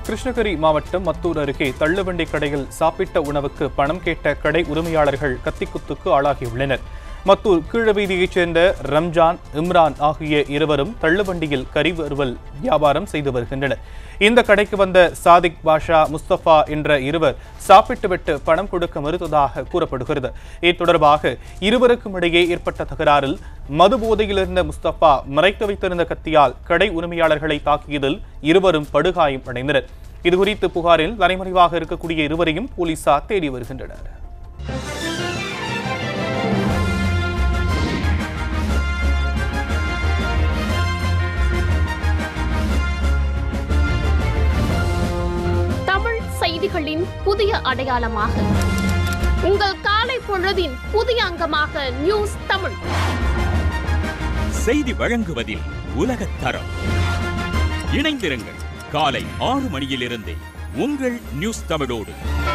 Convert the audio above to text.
கிருஷ்ணகிரி மாவட்டம் மத்தூர் அருகே தள்ளுவண்டி கடையில் சாப்பிட்ட உணவுக்கு பணம் கேட்ட கடை உரிமையாளர்கள் கத்திக்குத்துக்கு ஆளாகியுள்ளனர் மத்தூர் கீழவீதியைச் சேர்ந்த ரம்ஜான் இம்ரான் ஆகிய இருவரும் தள்ளுவண்டியில் கறி வறுவல் வியாபாரம் செய்து வருகின்றனர் இந்த கடைக்கு வந்த சாதிக் பாஷா முஸ்தபா என்ற இருவர் சாப்பிட்டுவிட்டு பணம் கொடுக்க மறுத்ததாக கூறப்படுகிறது இது தொடர்பாக இருவருக்கும் இடையே ஏற்பட்ட தகராறில் மது போதையில் இருந்த முஸ்தபா மறைத்து வைத்திருந்த கத்தியால் கடை உரிமையாளர்களை தாக்கியதில் இருவரும் படுகாயம் அடைந்தனர் இதுகுறித்து புகாரில் தலைமறைவாக இருக்கக்கூடிய இருவரையும் போலீசார் தேடி வருகின்றனர் தமிழ் செய்திகளின் புதிய அடையாளமாக உங்கள் காலை பொழுதின் புதிய அங்கமாக நியூஸ் தமிழ் செய்தி வழங்குவதில் உலகத் தரம் இணைந்திருங்கள் காலை ஆறு மணியிலிருந்தே உங்கள் நியூஸ் தமிழோடு